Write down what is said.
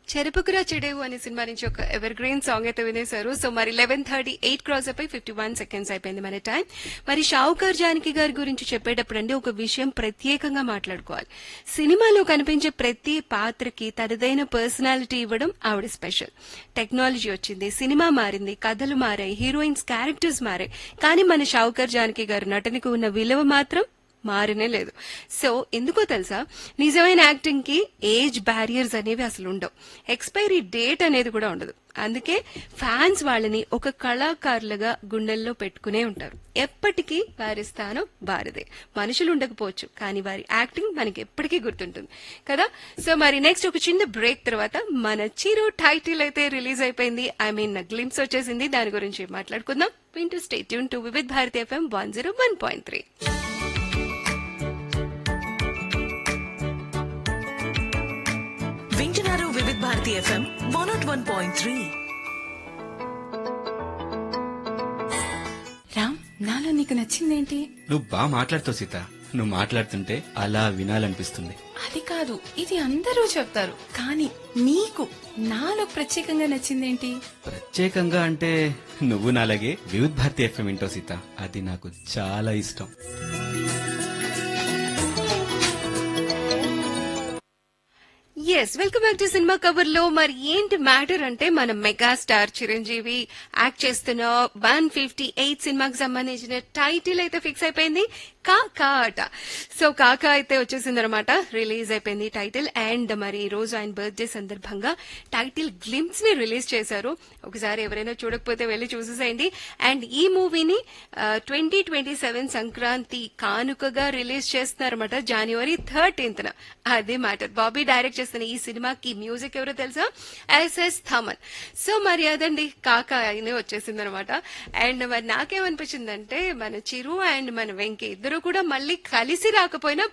చెరుపుకురా చెడేవు అనే సినిమా నుంచి ఒక ఎవర్ గ్రీన్ సాంగ్ అయితే వినేశారు సో మరి లెవెన్ థర్టీ ఎయిట్ క్రాస్ అయిపోయి ఫిఫ్టీ వన్ సెకండ్స్ అయిపోయింది మన టైం మరి షావుకర్ జానకి గారి గురించి చెప్పేటప్పుడు అండి ఒక విషయం ప్రత్యేకంగా మాట్లాడుకోవాలి సినిమాలో కనిపించే ప్రతి పాత్రకి తనదైన పర్సనాలిటీ ఇవ్వడం ఆవిడ స్పెషల్ టెక్నాలజీ వచ్చింది సినిమా మారింది కథలు మారాయి హీరోయిన్స్ క్యారెక్టర్స్ మారాయి కానీ మన షావుకర్ జానకి గారి నటనకు ఉన్న విలువ మాత్రం మారనే లేదు సో ఎందుకో తెలుసా నిజమైన యాక్టింగ్ కి ఏజ్ బ్యారియర్స్ అనేవి అసలు ఉండవు ఎక్స్పైరీ డేట్ అనేది కూడా ఉండదు అందుకే ఫ్యాన్స్ వాళ్ళని ఒక కళాకారులుగా గుండెల్లో పెట్టుకునే ఉంటారు ఎప్పటికీ వారి స్థానం వారిదే మనుషులు ఉండకపోవచ్చు కానీ వారి యాక్టింగ్ మనకి ఎప్పటికీ గుర్తుంటుంది కదా సో మరి నెక్స్ట్ ఒక చిన్న బ్రేక్ తర్వాత మన చిరు టైటిల్ అయితే రిలీజ్ అయిపోయింది ఐ మీన్ గ్లిమ్స్ వచ్చేసింది దాని గురించి మాట్లాడుకుందాం వింటూ stay tuned to Vividh Bharati FM one zero one point three వింటున్నారు Vividh Bharati FM one nought one point three Ram నాలో నీకు నచ్చిందేంటి నువ్వు బాగా మాట్లాడుతావు సీత నువ్వు మాట్లాడుతుంటే అలా వినాలనిపిస్తుంది అది కాదు ఇది అందరూ చెప్తారు కానీ నీకు నాలో ప్రత్యేకంగా నచ్చిందేంటి ప్రత్యేకంగా అంటే నువ్వు నాలాగే వివిధ్ భారతి ఎఫ్ఎం వింటావు సీత అది నాకు చాలా ఇష్టం yes welcome back to cinema cover లో మరి ఏంటి మ్యాటర్ అంటే మన మెగాస్టార్ చిరంజీవి యాక్ట్ చేస్తున్న వన్ ఫిఫ్టీ ఎయిట్ సినిమాకి సంబంధించిన టైటిల్ అయితే ఫిక్స్ అయిపోయింది కాకా అట సో కాకా అయితే వచ్చేసింది అనమాట రిలీజ్ అయిపోయింది టైటిల్ అండ్ మరి ఈ రోజు ఆయన బర్త్డే సందర్భంగా టైటిల్ గ్లిమ్స్ ని రిలీజ్ చేశారు ఒకసారి ఎవరైనా చూడకపోతే వెళ్ళి చూసేసేయండి అండ్ ఈ మూవీని ట్వంటీ ట్వంటీ సెవెన్ సంక్రాంతి కానుకగా రిలీజ్ చేస్తున్నారన్నమాట జనవరి థర్టీన్త్ అదే మ్యాటర్ బాబీ డైరెక్ట్ చేస్తున్న ఈ సినిమాకి మ్యూజిక్ ఎవరో తెలుసా ఎస్ఎస్ థమన్ సో మరి అదండి కాకా అయినే వచ్చేసింది అనమాట అండ్ మరి నాకేమనిపించిందంటే మన చిరు అండ్ మన వెంకీ ఇద్దరు కూడా మళ్ళీ కలిసి రాకపోయినా